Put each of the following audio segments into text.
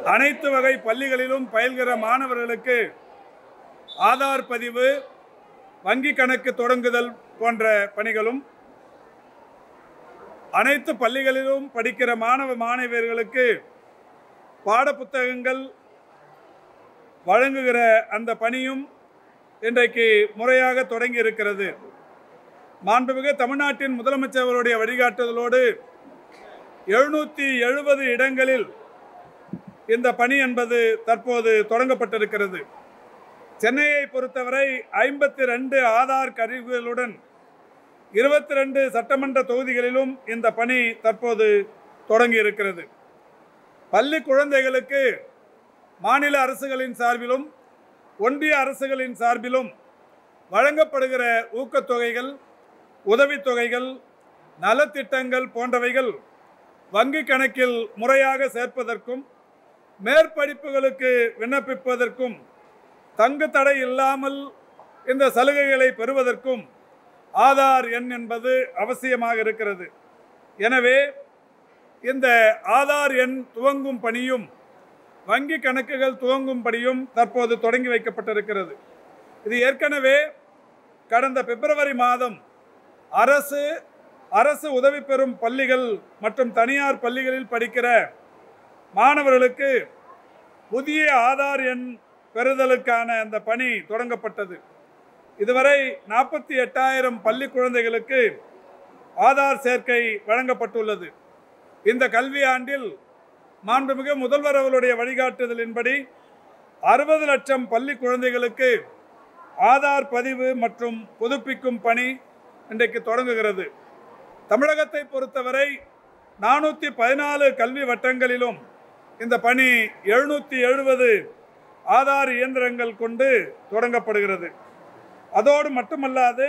அனைத்து வகை பள்ளிகளிலும் பயில்கிற மாணவர்களுக்கு ஆதார் பதிவு வங்கி கணக்கு தொடங்குதல் போன்ற பணிகளும் அனைத்து பள்ளிகளிலும் படிக்கிற மாணவ மாணவியர்களுக்கு பாடப்புத்தகங்கள் வழங்குகிற அந்த பணியும் இன்றைக்கு முறையாக தொடங்கி இருக்கிறது மாண்புமிகு தமிழ்நாட்டின் முதலமைச்சர் அவருடைய வழிகாட்டுதலோடு எழுநூற்றி எழுபது இடங்களில் இந்த பணி என்பது தற்போது தொடங்கப்பட்டிருக்கிறது சென்னையை பொறுத்தவரை ஐம்பத்தி ரெண்டு ஆதார் கருவிகளுடன் இருபத்தி ரெண்டு சட்டமன்ற தொகுதிகளிலும் இந்த பணி தற்போது தொடங்கி இருக்கிறது பள்ளி குழந்தைகளுக்கு மாநில அரசுகளின் சார்பிலும் ஒன்றிய அரசுகளின் சார்பிலும் வழங்கப்படுகிற ஊக்கத்தொகைகள் உதவித்தொகைகள் நலத்திட்டங்கள் போன்றவைகள் வங்கி கணக்கில் முறையாக சேர்ப்பதற்கும் மேற்படிப்புகளுக்கு விண்ணப்பிப்பதற்கும் தங்கு தடை இல்லாமல் இந்த சலுகைகளை பெறுவதற்கும் ஆதார் எண் என்பது அவசியமாக இருக்கிறது எனவே இந்த ஆதார் எண் துவங்கும் பணியும் வங்கி கணக்குகள் துவங்கும் படியும் தற்போது தொடங்கி வைக்கப்பட்டிருக்கிறது இது ஏற்கனவே கடந்த பிப்ரவரி மாதம் அரசு அரசு உதவி பெறும் பள்ளிகள் மற்றும் தனியார் பள்ளிகளில் படிக்கிற மாணவர்களுக்கு புதிய ஆதார் எண் பெறுதலுக்கான அந்த பணி தொடங்கப்பட்டது இதுவரை நாற்பத்தி எட்டாயிரம் பள்ளி குழந்தைகளுக்கு ஆதார் சேர்க்கை வழங்கப்பட்டுள்ளது இந்த கல்வி ஆண்டில் மாண்புமிகு முதல்வர் அவர்களுடைய வழிகாட்டுதலின்படி அறுபது லட்சம் பள்ளி குழந்தைகளுக்கு ஆதார் பதிவு மற்றும் புதுப்பிக்கும் பணி இன்றைக்கு தொடங்குகிறது தமிழகத்தை பொறுத்தவரை நானூற்றி பதினாலு கல்வி வட்டங்களிலும் இந்த பணி எழுநூற்றி எழுபது ஆதார் இயந்திரங்கள் கொண்டு தொடங்கப்படுகிறது அதோடு மட்டுமல்லாது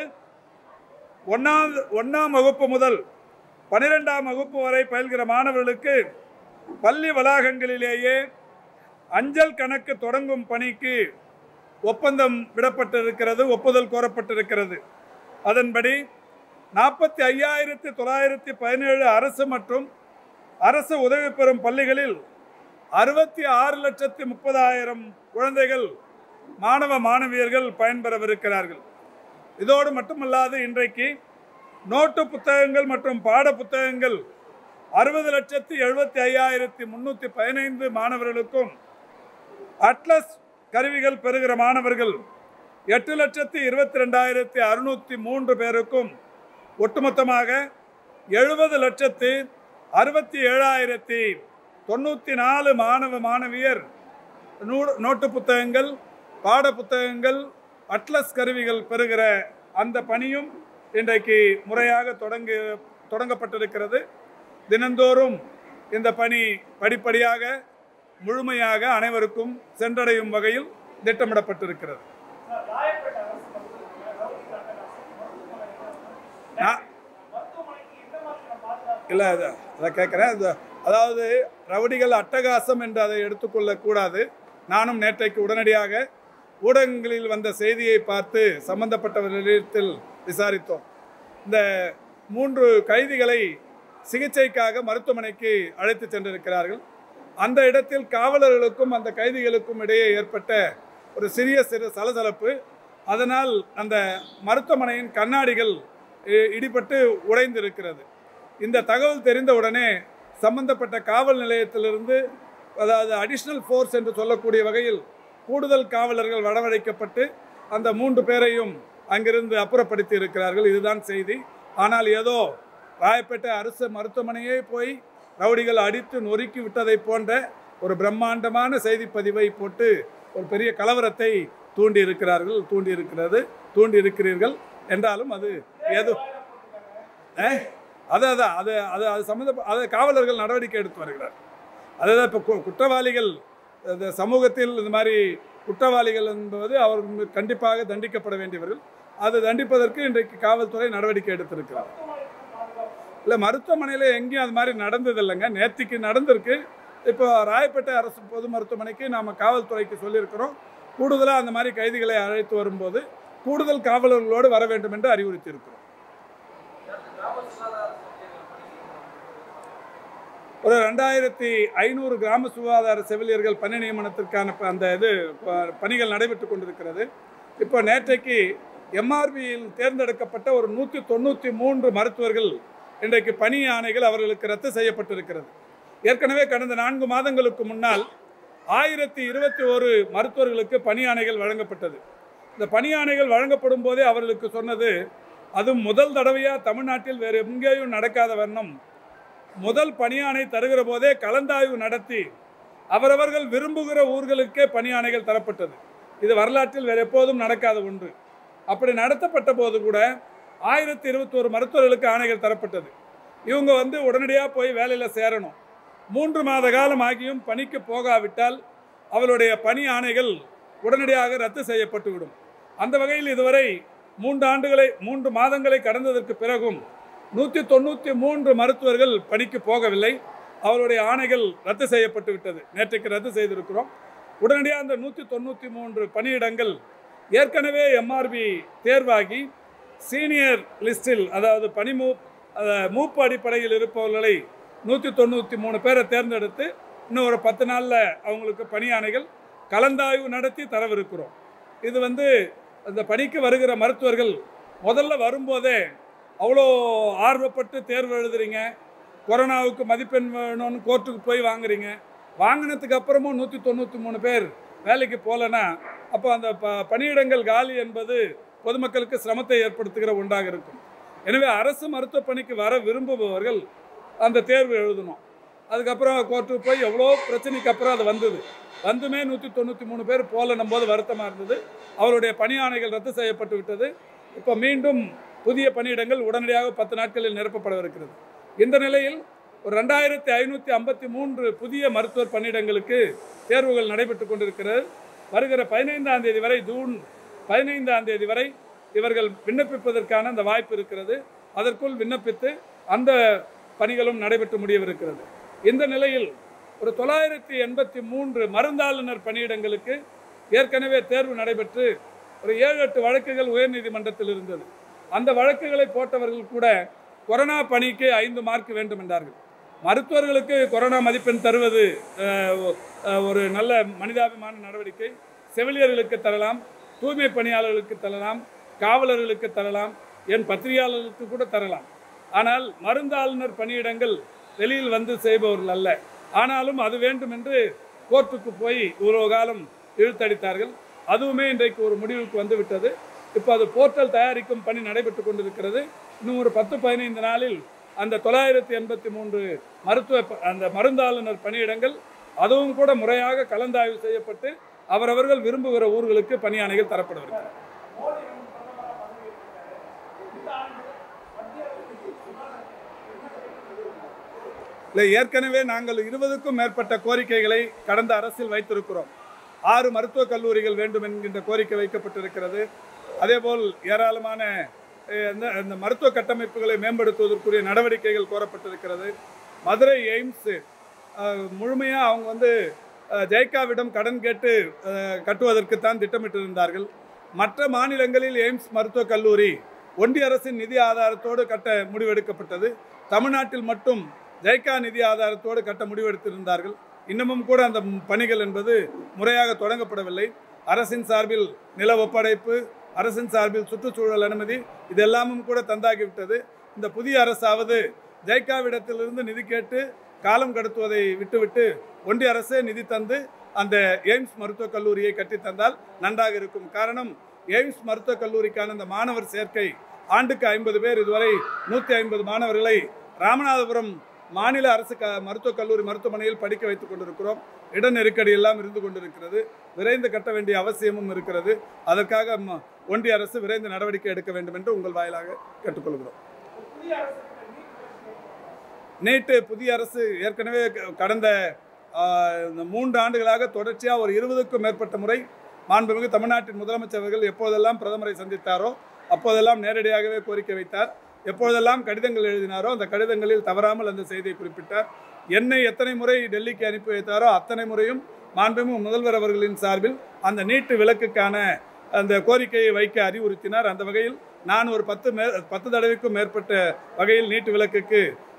ஒன்றாம் ஒன்றாம் வகுப்பு முதல் பனிரெண்டாம் வகுப்பு வரை பயில்கிற மாணவர்களுக்கு பள்ளி வளாகங்களிலேயே அஞ்சல் கணக்கு தொடங்கும் பணிக்கு ஒப்பந்தம் விடப்பட்டிருக்கிறது ஒப்புதல் கோரப்பட்டிருக்கிறது அதன்படி நாற்பத்தி ஐயாயிரத்தி தொள்ளாயிரத்தி பதினேழு அரசு மற்றும் அரசு உதவி பெறும் பள்ளிகளில் அறுபத்தி ஆறு லட்சத்தி முப்பதாயிரம் குழந்தைகள் மாணவ மாணவியர்கள் பயன்பெறவிருக்கிறார்கள் இதோடு மட்டுமல்லாது இன்றைக்கு நோட்டு புத்தகங்கள் மற்றும் பாட புத்தகங்கள் அறுபது லட்சத்தி எழுபத்தி ஐயாயிரத்தி முன்னூற்றி பதினைந்து மாணவர்களுக்கும் அட்லஸ் கருவிகள் பெறுகிற மாணவர்கள் எட்டு லட்சத்தி இருபத்தி ரெண்டாயிரத்தி அறுநூற்றி மூன்று பேருக்கும் ஒட்டுமொத்தமாக எழுபது லட்சத்து அறுபத்தி ஏழாயிரத்தி தொண்ணூற்றி நாலு மாணவ மாணவியர் நூ- நோட்டு புத்தகங்கள் பாட புத்தகங்கள் அட்லஸ் கருவிகள் பெறுகிற அந்த பணியும் இன்றைக்கு முறையாக தொடங்கி தொடங்கப்பட்டிருக்கிறது தினந்தோறும் இந்த பணி படிப்படியாக முழுமையாக அனைவருக்கும் சென்றடையும் வகையில் திட்டமிடப்பட்டிருக்கிறது நான் இல்லை அதை அதை கேட்குறேன் அது அதாவது ரவுடிகள் அட்டகாசம் என்று அதை எடுத்துக்கொள்ளக்கூடாது நானும் நேற்றைக்கு உடனடியாக ஊடகங்களில் வந்த செய்தியை பார்த்து சம்பந்தப்பட்டவர்களிடத்தில் விசாரித்தோம் இந்த மூன்று கைதிகளை சிகிச்சைக்காக மருத்துவமனைக்கு அழைத்து சென்றிருக்கிறார்கள் அந்த இடத்தில் காவலர்களுக்கும் அந்த கைதிகளுக்கும் இடையே ஏற்பட்ட ஒரு சிறிய சிறு சலசலப்பு அதனால் அந்த மருத்துவமனையின் கண்ணாடிகள் இ- இடிபட்டு உடைந்திருக்கிறது இந்த தகவல் தெரிந்த உடனே சம்பந்தப்பட்ட காவல் நிலையத்திலிருந்து அதாவது அடிஷ்னல் ஃபோர்ஸ் என்று சொல்லக்கூடிய வகையில் கூடுதல் காவலர்கள் வரவழைக்கப்பட்டு அந்த மூன்று பேரையும் அங்கிருந்து அப்புறப்படுத்தி இருக்கிறார்கள் இதுதான் செய்தி ஆனால் ஏதோ ராயப்பேட்டை அரசு மருத்துவமனையே போய் ரவுடிகள் அடித்து நொறுக்கி விட்டதை போன்ற ஒரு பிரம்மாண்டமான செய்திப்பதிவை போட்டு ஒரு பெரிய கலவரத்தை தூண்டி இருக்கிறார்கள் தூண்டி இருக்கிறது தூண்டி இருக்கிறீர்கள் என்றாலும் அது ஏதோ அஹ்? அது அதான் அது அது அது சம்மந்த அது காவலர்கள் நடவடிக்கை எடுத்து வருகிறார் அதுதான் இப்போ கு- குற்றவாளிகள் இந்த சமூகத்தில் இந்த மாதிரி குற்றவாளிகள் என்பது அவர்கள் கண்டிப்பாக தண்டிக்கப்பட வேண்டியவர்கள் அது தண்டிப்பதற்கு இன்றைக்கு காவல்துறை நடவடிக்கை எடுத்திருக்கிறார் இல்லை மருத்துவமனையில் எங்கேயும் அது மாதிரி நடந்தது இல்லைங்க நேத்திக்கு நடந்திருக்கு இப்போ ராயப்பேட்டை அரசு பொது மருத்துவமனைக்கு நாம் காவல்துறைக்கு சொல்லியிருக்கிறோம் கூடுதலாக அந்த மாதிரி கைதிகளை அழைத்து வரும்போது கூடுதல் காவலர்களோடு வர வேண்டும் என்று அறிவுறுத்தி இருக்கிறோம் ஒரு ரெண்டாயிரத்தி ஐநூறு கிராம சுகாதார செவிலியர்கள் பணி நியமனத்திற்கான ப- அந்த இது ப- பணிகள் நடைபெற்று கொண்டிருக்கிறது இப்போ நேற்றைக்கு எம்ஆர்பியில் தேர்ந்தெடுக்கப்பட்ட ஒரு நூற்றி தொண்ணூற்றி மூன்று மருத்துவர்கள் இன்றைக்கு பணி ஆணைகள் அவர்களுக்கு ரத்து செய்யப்பட்டிருக்கிறது ஏற்கனவே கடந்த நான்கு மாதங்களுக்கு முன்னால் ஆயிரத்தி இருபத்தி ஒரு மருத்துவர்களுக்கு பணி ஆணைகள் வழங்கப்பட்டது இந்த பணி ஆணைகள் வழங்கப்படும் போதே அவர்களுக்கு சொன்னது அதுவும் முதல் தடவையாக தமிழ்நாட்டில் வேறு எங்கேயும் நடக்காத வண்ணம் முதல் பணியாணை தருகிற போதே கலந்தாய்வு நடத்தி அவரவர்கள் விரும்புகிற ஊர்களுக்கே பணியாணைகள் தரப்பட்டது இது வரலாற்றில் வேறு எப்போதும் நடக்காத ஒன்று அப்படி நடத்தப்பட்ட போது கூட ஆயிரத்தி இருபத்தோரு மருத்துவர்களுக்கு ஆணைகள் தரப்பட்டது இவங்க வந்து உடனடியாக போய் வேலையில் சேரணும் மூன்று மாத காலம் ஆகியும் பணிக்கு போகாவிட்டால் அவருடைய பணி ஆணைகள் உடனடியாக ரத்து செய்யப்பட்டுவிடும் அந்த வகையில் இதுவரை மூன்று ஆண்டுகளை மூன்று மாதங்களை கடந்ததற்கு பிறகும் நூற்றி தொண்ணூற்றி மூன்று மருத்துவர்கள் பணிக்கு போகவில்லை அவருடைய ஆணைகள் ரத்து செய்யப்பட்டு விட்டது நேற்றைக்கு ரத்து செய்திருக்கிறோம் உடனடியாக அந்த நூற்றி தொண்ணூற்றி மூன்று பணியிடங்கள் ஏற்கனவே எம்ஆர்பி தேர்வாகி சீனியர் லிஸ்டில் அதாவது பணிமூ அஹ், மூப்பு அடிப்படையில் இருப்பவர்களை நூற்றி தொண்ணூற்றி மூணு பேரை தேர்ந்தெடுத்து இன்னும் ஒரு பத்து நாளில் அவங்களுக்கு பணி ஆணைகள் கலந்தாய்வு நடத்தி தரவிருக்கிறோம் இது வந்து அந்த பணிக்கு வருகிற மருத்துவர்கள் முதல்ல வரும்போதே அவ்வளோ ஆர்வப்பட்டு தேர்வு எழுதுறீங்க கொரோனாவுக்கு மதிப்பெண் வேணும்னு கோர்ட்டுக்கு போய் வாங்குறீங்க வாங்கினதுக்கு அப்புறமும் நூற்றி தொண்ணூற்றி மூணு பேர் வேலைக்கு போகலன்னா அப்போ அந்த ப பணியிடங்கள் காலி என்பது பொதுமக்களுக்கு சிரமத்தை ஏற்படுத்துகிற ஒன்றாக இருக்கும் எனவே அரசு மருத்துவ பணிக்கு வர விரும்புபவர்கள் அந்த தேர்வு எழுதணும் அதுக்கப்புறம் கோர்ட்டுக்கு போய் எவ்வளோ பிரச்சனைக்கு அப்புறம் அது வந்தது வந்துமே நூற்றி தொண்ணூற்றி மூணு பேர் போலன்னும் போது வருத்தமாக இருந்தது அவருடைய பணி ஆணைகள் ரத்து செய்யப்பட்டு விட்டது இப்போ மீண்டும் புதிய பணியிடங்கள் உடனடியாக பத்து நாட்களில் நிரப்பப்படவிருக்கிறது இந்த நிலையில் ஒரு ரெண்டாயிரத்தி ஐநூற்றி ஐம்பத்தி மூன்று புதிய மருத்துவர் பணியிடங்களுக்கு தேர்வுகள் நடைபெற்று கொண்டிருக்கிறது வருகிற பதினைந்தாம் தேதி வரை ஜூன் பதினைந்தாம் தேதி வரை இவர்கள் விண்ணப்பிப்பதற்கான அந்த வாய்ப்பு இருக்கிறது அதற்குள் விண்ணப்பித்து அந்த பணிகளும் நடைபெற்று முடியவிருக்கிறது இந்த நிலையில் ஒரு தொள்ளாயிரத்தி எண்பத்தி மூன்று மருந்தாளுநர் பணியிடங்களுக்கு ஏற்கனவே தேர்வு நடைபெற்று ஒரு ஏழு எட்டு வழக்குகள் உயர்நீதிமன்றத்தில் இருந்தது அந்த வழக்குகளை போட்டவர்கள் கூட கொரோனா பணிக்கு ஐந்து மார்க் வேண்டும் என்றார்கள் மருத்துவர்களுக்கு கொரோனா மதிப்பெண் தருவது அஹ், ஒ- அஹ், ஒரு நல்ல மனிதாபிமான நடவடிக்கை செவிலியர்களுக்கு தரலாம் தூய்மை பணியாளர்களுக்கு தரலாம் காவலர்களுக்கு தரலாம் என் பத்திரிகையாளர்களுக்கு கூட தரலாம் ஆனால் மருந்தாளுநர் பணியிடங்கள் வெளியில் வந்து செய்பவர்கள் அல்ல ஆனாலும் அது வேண்டும் என்று கோர்ட்டுக்கு போய் இவ்வளோ காலம் இழுத்தடித்தார்கள் அதுவுமே இன்றைக்கு ஒரு முடிவுக்கு வந்து விட்டது இப்போ அது போர்ட்டல் தயாரிக்கும் பணி நடைபெற்று கொண்டிருக்கிறது இன்னும் ஒரு பத்து பதினைந்து நாளில் அந்த தொள்ளாயிரத்தி எண்பத்தி மூன்று மருத்துவ ப- அந்த மருந்தாளுநர் பணியிடங்கள் அதுவும் கூட முறையாக கலந்தாய்வு செய்யப்பட்டு அவரவர்கள் விரும்புகிற ஊர்களுக்கு பணியாணைகள் தரப்படவிருக்கிறது இல்லை ஏற்கனவே நாங்கள் இருபதுக்கும் மேற்பட்ட கோரிக்கைகளை கடந்த அரசில் வைத்திருக்கிறோம் ஆறு மருத்துவக் கல்லூரிகள் வேண்டும் என்கின்ற கோரிக்கை வைக்கப்பட்டிருக்கிறது அதேபோல் ஏராளமான அஹ், இந்த இந்த மருத்துவ கட்டமைப்புகளை மேம்படுத்துவதற்குரிய நடவடிக்கைகள் கோரப்பட்டிருக்கிறது மதுரை எய்ம்ஸ் முழுமையாக அவங்க வந்து அஹ், ஜெய்காவிடம் கடன் கேட்டு அஹ், கட்டுவதற்குத்தான் திட்டமிட்டிருந்தார்கள் மற்ற மாநிலங்களில் எய்ம்ஸ் மருத்துவக் கல்லூரி ஒன்றிய அரசின் நிதி ஆதாரத்தோடு கட்ட முடிவெடுக்கப்பட்டது தமிழ்நாட்டில் மட்டும் ஜெய்கா நிதி ஆதாரத்தோடு கட்ட முடிவெடுத்திருந்தார்கள் இன்னமும் கூட அந்த பணிகள் என்பது முறையாக தொடங்கப்படவில்லை அரசின் சார்பில் நில ஒப்படைப்பு அரசின் சார்பில் சுற்றுச்சூழல் அனுமதி இதெல்லாமும் கூட தந்தாகிவிட்டது இந்த புதிய அரசாவது ஜெய்காவிடத்திலிருந்து நிதி கேட்டு காலம் கடத்துவதை விட்டுவிட்டு ஒன்றிய அரசே நிதி தந்து அந்த எய்ம்ஸ் மருத்துவக் கல்லூரியை கட்டி தந்தால் நன்றாக இருக்கும் காரணம் எய்ம்ஸ் மருத்துவக் கல்லூரிக்கான இந்த மாணவர் சேர்க்கை ஆண்டுக்கு ஐம்பது பேர் இதுவரை நூற்றி ஐம்பது மாணவர்களை ராமநாதபுரம் மாநில அரசு க மருத்துவக் கல்லூரி மருத்துவமனையில் படிக்க வைத்துக் கொண்டிருக்கிறோம் இட நெருக்கடி எல்லாம் இருந்து கொண்டிருக்கிறது விரைந்து கட்ட வேண்டிய அவசியமும் இருக்கிறது அதற்காக ம- ஒன்றிய அரசு விரைந்து நடவடிக்கை எடுக்க வேண்டும் என்று உங்கள் வாயிலாக கேட்டுக்கொள்கிறோம் நீட்டு புதிய அரசு ஏற்கனவே க- கடந்த ஆ, இந்த மூன்று ஆண்டுகளாக தொடர்ச்சியாக ஒரு இருபதுக்கும் மேற்பட்ட முறை மாண்புமிகு தமிழ்நாட்டின் முதலமைச்சர் அவர்கள் எப்போதெல்லாம் பிரதமரை சந்தித்தாரோ அப்போதெல்லாம் நேரடியாகவே கோரிக்கை வைத்தார் எப்பொழுதெல்லாம் கடிதங்கள் எழுதினாரோ அந்த கடிதங்களில் தவறாமல் அந்த செய்தியை குறிப்பிட்டார் என்னை எத்தனை முறை டெல்லிக்கு அனுப்பி வைத்தாரோ அத்தனை முறையும் மாண்புமிகு முதல்வர் அவர்களின் சார்பில் அந்த நீட்டு விலக்குக்கான அந்த கோரிக்கையை வைக்க அறிவுறுத்தினார் அந்த வகையில் நான் ஒரு பத்து மே பத்து தடவைக்கும் மேற்பட்ட வகையில் நீட்டு விலக்குக்கு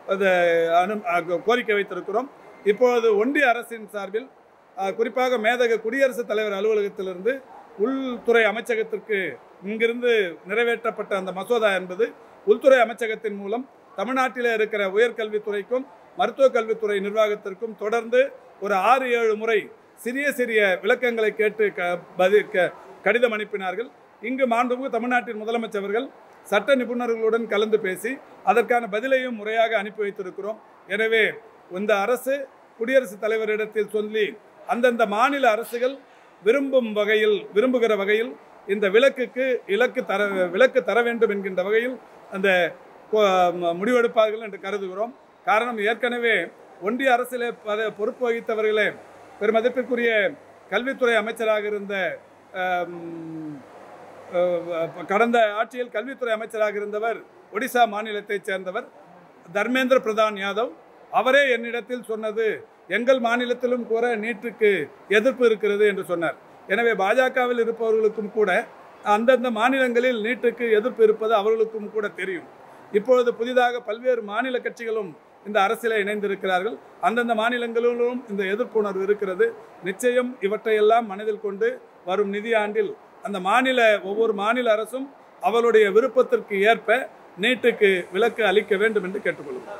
அது அனு அ- கோரிக்கை வைத்திருக்கிறோம் இப்பொழுது ஒன்றிய அரசின் சார்பில் அ, குறிப்பாக மேதக குடியரசுத் தலைவர் அலுவலகத்திலிருந்து உள்துறை அமைச்சகத்திற்கு இங்கிருந்து நிறைவேற்றப்பட்ட அந்த மசோதா என்பது உள்துறை அமைச்சகத்தின் மூலம் தமிழ்நாட்டில் இருக்கிற உயர்கல்வித்துறைக்கும் மருத்துவ கல்வித்துறை நிர்வாகத்திற்கும் தொடர்ந்து ஒரு ஆறு ஏழு முறை சிறிய சிறிய விளக்கங்களை கேட்டு க பதில் க கடிதம் அனுப்பினார்கள் இங்கு மாண்புமிகு தமிழ்நாட்டின் முதலமைச்சர் அவர்கள் சட்ட நிபுணர்களுடன் கலந்து பேசி அதற்கான பதிலையும் முறையாக அனுப்பி வைத்திருக்கிறோம் எனவே இந்த அரசு குடியரசுத் தலைவரிடத்தில் சொல்லி அந்தந்த மாநில அரசுகள் விரும்பும் வகையில் விரும்புகிற வகையில் இந்த விலக்குக்கு இலக்கு தர விலக்கு தர வேண்டும் என்கின்ற வகையில் அந்த கொ- ம- முடிவெடுப்பார்கள் என்று கருதுகிறோம் காரணம் ஏற்கனவே ஒன்றிய அரசிலே பல பொறுப்பு வகித்தவர்களே பெருமதிப்பிற்குரிய கல்வித்துறை அமைச்சராக இருந்த ஆம், அஹ், கடந்த ஆட்சியில் கல்வித்துறை அமைச்சராக இருந்தவர் ஒடிசா மாநிலத்தைச் சேர்ந்தவர் தர்மேந்திர பிரதான் யாதவ் அவரே என்னிடத்தில் சொன்னது எங்கள் மாநிலத்திலும் கூட நீட்டுக்கு எதிர்ப்பு இருக்கிறது என்று சொன்னார் எனவே பாஜகவில் இருப்பவர்களுக்கும் கூட அந்தந்த மாநிலங்களில் நீட்டுக்கு எதிர்ப்பு இருப்பது அவர்களுக்கும் கூட தெரியும் இப்பொழுது புதிதாக பல்வேறு மாநில கட்சிகளும் இந்த அரசியல இணைந்திருக்கிறார்கள் அந்தந்த மாநிலங்களிலும் இந்த எதிர்ப்புணர்வு இருக்கிறது நிச்சயம் இவற்றையெல்லாம் மனதில் கொண்டு வரும் நிதியாண்டில் அந்த மாநில ஒவ்வொரு மாநில அரசும் அவளுடைய விருப்பத்திற்கு ஏற்ப நீட்டுக்கு விலக்கு அளிக்க வேண்டும் என்று கேட்டுக்கொள்கிறோம்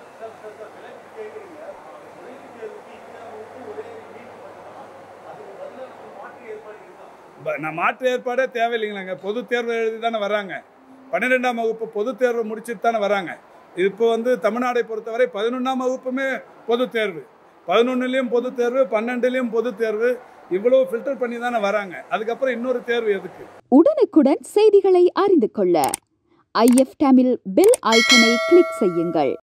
ப- நான் மாற்று ஏற்பாடே தேவையில்லைங்களாங்க பொது தேர்வு எழுதி தானே வராங்க பன்னிரெண்டாம் வகுப்பு பொது தேர்வு முடிச்சுட்டு தானே வராங்க இப்போ வந்து தமிழ்நாடை பொறுத்தவரை பதினொன்றாம் வகுப்புமே பொது தேர்வு பதினொன்றுலேயும் பொது தேர்வு பன்னெண்டுலேயும் பொது தேர்வு இவ்வளோ ஃபில்டர் பண்ணி தானே வராங்க அதுக்கப்புறம் இன்னொரு தேர்வு எதுக்கு உடனுக்குடன் செய்திகளை அறிந்து கொள்ள ஐஎஃப் தமிழ் பெல் ஐக்கனை கிளிக் செய்யுங்கள்